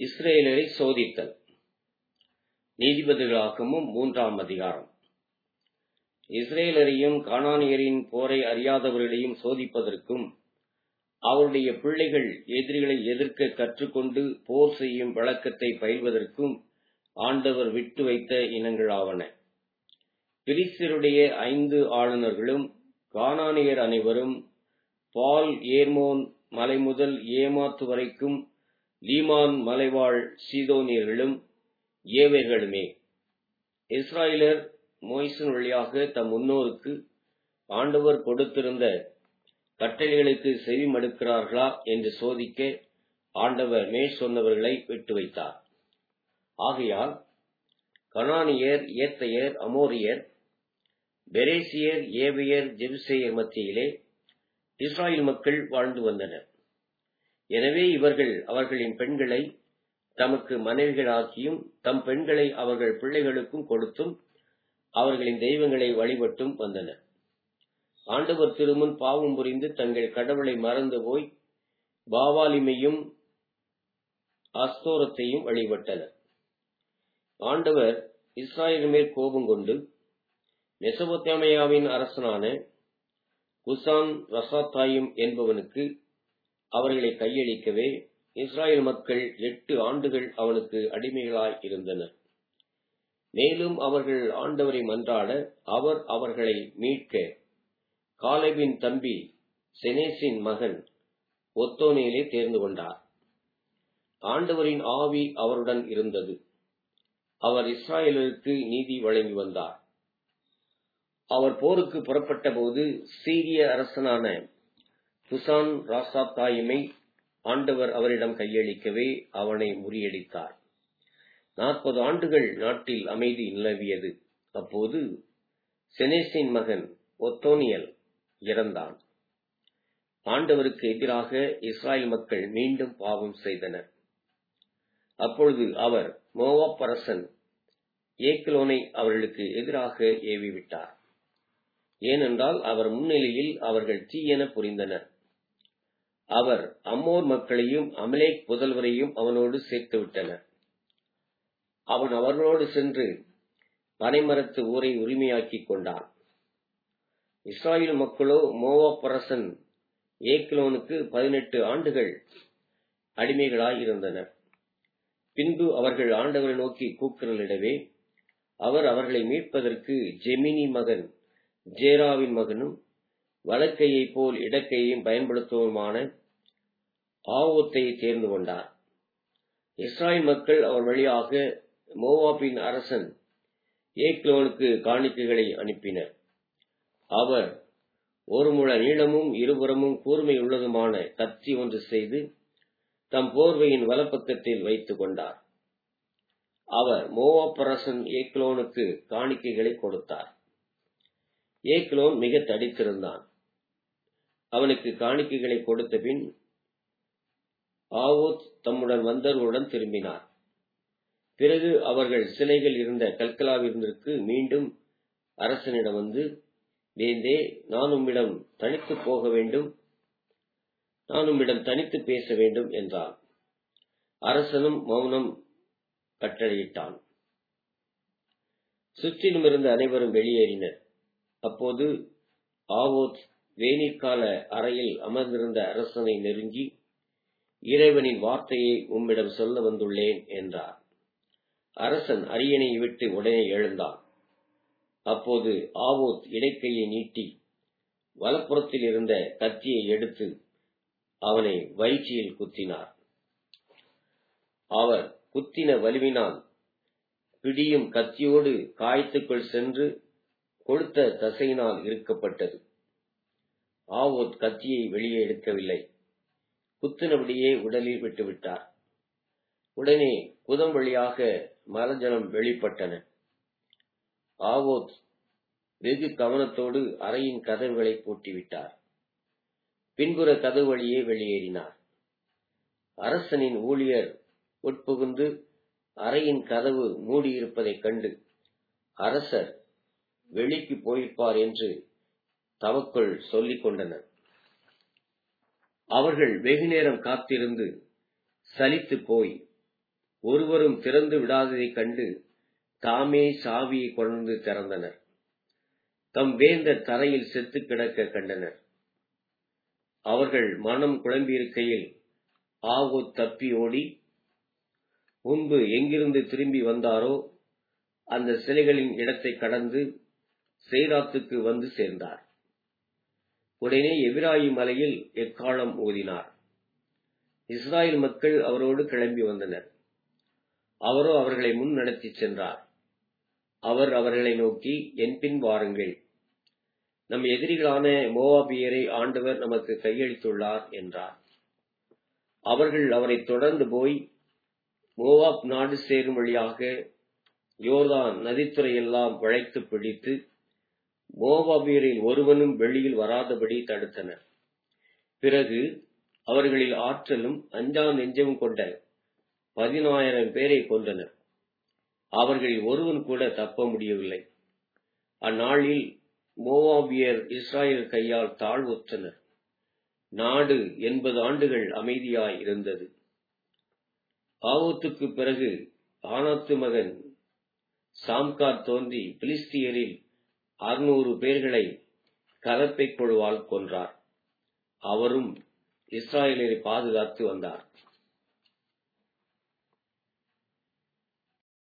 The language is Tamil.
இஸ்ரேலரை சோதித்தல் நீதிபதிகளாகமும் மூன்றாம் அதிகாரம் இஸ்ரேலரையும் கானானியரின் போரை அறியாதவர்களையும் சோதிப்பதற்கும் அவருடைய பிள்ளைகள் எதிரிகளை எதிர்க்க கற்றுக்கொண்டு போர் செய்யும் வழக்கத்தை பயில்வதற்கும் ஆண்டவர் விட்டு வைத்த இனங்களாவன பிரிஸ்தருடைய ஐந்து ஆளுநர்களும் கானானியர் அனைவரும் பால் ஏர்மோன் மலை முதல் ஏமாத்து வரைக்கும் லீமான் மலைவாழ் சீதோனியர்களும் ஏவேர்களுமே இஸ்ராயலர் மோய்சன் வழியாக தம் முன்னோருக்கு ஆண்டவர் கொடுத்திருந்த கட்டளைகளுக்கு செவி மடுக்கிறார்களா என்று சோதிக்க ஆண்டவர் மேற் சொன்னவர்களை விட்டு வைத்தார் ஆகையால் கனானியர் ஏத்தையர் அமோரியர் பெரேசியர் ஏவியர் ஜெபிசேயர் மத்தியிலே இஸ்ராயல் மக்கள் வாழ்ந்து வந்தனர் எனவே இவர்கள் அவர்களின் பெண்களை தமக்கு மனைவிகளாக்கியும் தம் பெண்களை அவர்கள் பிள்ளைகளுக்கும் கொடுத்தும் அவர்களின் தெய்வங்களை வழிபட்டும் வந்தனர் ஆண்டவர் திருமுன் பாவம் புரிந்து தங்கள் கடவுளை மறந்து போய் பாவாலிமையும் அஸ்தோரத்தையும் வழிபட்டனர் ஆண்டவர் இஸ்ராயல் மேல் கோபம் கொண்டு மெசபொத்தாமியாவின் அரசனான குசான் ரசாத்தாயும் என்பவனுக்கு அவர்களை கையளிக்கவே இஸ்ராயல் மக்கள் எட்டு ஆண்டுகள் அவனுக்கு அடிமைகளாய் இருந்தனர் மேலும் அவர்கள் ஆண்டவரை மன்றாட அவர் அவர்களை மீட்க காலேபின் தம்பி செனேசின் மகன் ஒத்தோனியிலே தேர்ந்து கொண்டார் ஆண்டவரின் ஆவி அவருடன் இருந்தது அவர் இஸ்ராயலருக்கு நீதி வழங்கி வந்தார் அவர் போருக்கு புறப்பட்ட போது சீரிய அரசனான குசான் ராசாத்தாயிமை ஆண்டவர் அவரிடம் கையளிக்கவே அவனை முறியடித்தார் நாற்பது ஆண்டுகள் நாட்டில் அமைதி நிலவியது அப்போது செனேசின் மகன் ஒத்தோனியல் இறந்தான் ஆண்டவருக்கு எதிராக இஸ்ராயல் மக்கள் மீண்டும் பாவம் செய்தனர் அப்பொழுது அவர் மோவாப் அரசன் ஏக்லோனை அவர்களுக்கு எதிராக ஏவிவிட்டார் ஏனென்றால் அவர் முன்னிலையில் அவர்கள் தீயென புரிந்தனர் அவர் அம்மோர் மக்களையும் அமலேக் புதல்வரையும் அவனோடு சேர்த்து விட்டனர் அவன் அவர்களோடு சென்று பனைமரத்து ஊரை உரிமையாக்கிக் கொண்டான் இஸ்ராயல் மக்களோ மோவாப்பரசன் ஏக்லோனுக்கு பதினெட்டு ஆண்டுகள் அடிமைகளாய் இருந்தனர் பின்பு அவர்கள் ஆண்டவரை நோக்கி கூக்குரலிடவே அவர் அவர்களை மீட்பதற்கு ஜெமினி மகன் ஜேராவின் மகனும் வலக்கையைப் போல் இடக்கையையும் பயன்படுத்துவதுமான ஆவோத்தை தேர்ந்து கொண்டார் இஸ்ராயல் மக்கள் அவர் வழியாக மோவாபின் அரசன் ஏக்லோனுக்கு காணிக்கைகளை அனுப்பினர் அவர் ஒரு முழ நீளமும் இருபுறமும் கூர்மை உள்ளதுமான கத்தி ஒன்று செய்து தம் போர்வையின் வலப்பக்கத்தில் வைத்துக் கொண்டார் அவர் மோவாப்பரசன் ஏக்லோனுக்கு காணிக்கைகளை கொடுத்தார் ஏக்லோன் மிக தடித்திருந்தான் அவனுக்கு காணிக்கைகளை கொடுத்த பின் ஆவோத் தம்முடன் வந்தவர்களுடன் திரும்பினார் பிறகு அவர்கள் சிலைகள் இருந்த கல்கலாவிற்கு மீண்டும் அரசனிடம் வந்து வேந்தே நான் உம்மிடம் தனித்து போக வேண்டும் நான் உம்மிடம் தனித்து பேச வேண்டும் என்றான் அரசனும் மௌனம் கட்டளையிட்டான் சுற்றிலும் இருந்த அனைவரும் வெளியேறினர் அப்போது ஆவோத் வேணிற்கால அறையில் அமர்ந்திருந்த அரசனை நெருங்கி இறைவனின் வார்த்தையை உம்மிடம் சொல்ல வந்துள்ளேன் என்றார் அரசன் அரியணை விட்டு உடனே எழுந்தான் அப்போது ஆவோத் இடைக்கையை நீட்டி வலப்புறத்தில் இருந்த கத்தியை எடுத்து அவனை வயிற்றில் குத்தினார் அவர் குத்தின வலுவினால் பிடியும் கத்தியோடு காயத்துக்குள் சென்று கொளுத்த தசையினால் இருக்கப்பட்டது ஆவோத் கத்தியை வெளியே எடுக்கவில்லை குத்தினபடியே உடலில் விட்டுவிட்டார் உடனே குதம் வழியாக மலஜலம் வெளிப்பட்டன ஆவோத் வெகு கவனத்தோடு அறையின் கதவுகளை பூட்டிவிட்டார் பின்புற கதவு வழியே வெளியேறினார் அரசனின் ஊழியர் உட்புகுந்து அறையின் கதவு மூடியிருப்பதைக் கண்டு அரசர் வெளிக்கு போயிருப்பார் என்று தமக்குள் சொல்லிக் கொண்டனர் அவர்கள் வெகுநேரம் காத்திருந்து சலித்து போய் ஒருவரும் திறந்து விடாததைக் கண்டு தாமே சாவியை கொண்டு திறந்தனர் தம் வேந்தர் தரையில் செத்து கிடக்க கண்டனர் அவர்கள் மனம் குழம்பியிருக்கையில் ஆவோத் தப்பி ஓடி முன்பு எங்கிருந்து திரும்பி வந்தாரோ அந்த சிலைகளின் இடத்தை கடந்து சேராத்துக்கு வந்து சேர்ந்தார் உடனே எபிராயி மலையில் எக்காலம் ஊதினார் இஸ்ராயல் மக்கள் அவரோடு கிளம்பி வந்தனர் அவரோ அவர்களை முன் நடத்திச் சென்றார் அவர் அவர்களை நோக்கி என் பின் வாருங்கள் நம் எதிரிகளான மோவாபியரை ஆண்டவர் நமக்கு கையளித்துள்ளார் என்றார் அவர்கள் அவரை தொடர்ந்து போய் மோவாப் நாடு சேரும் வழியாக யோர்தான் நதித்துறையெல்லாம் வளைத்து பிடித்து மோவாபியரில் ஒருவனும் வெளியில் வராதபடி தடுத்தனர் பிறகு அவர்களில் ஆற்றலும் அஞ்சா நெஞ்சமும் கொண்ட பதினாயிரம் பேரை கொன்றனர் அவர்களில் ஒருவன் கூட தப்ப முடியவில்லை அந்நாளில் மோவாபியர் இஸ்ராயல் கையால் தாழ்வுற்றனர் நாடு எண்பது ஆண்டுகள் அமைதியாய் இருந்தது ஆவோத்துக்கு பிறகு ஆனாத்து மகன் சாம்கார் தோன்றி பிலிஸ்தியரில் அறுநூறு பேர்களை கலப்பை கொழுவால் கொன்றார் அவரும் இஸ்ராயலரை பாதுகாத்து வந்தார்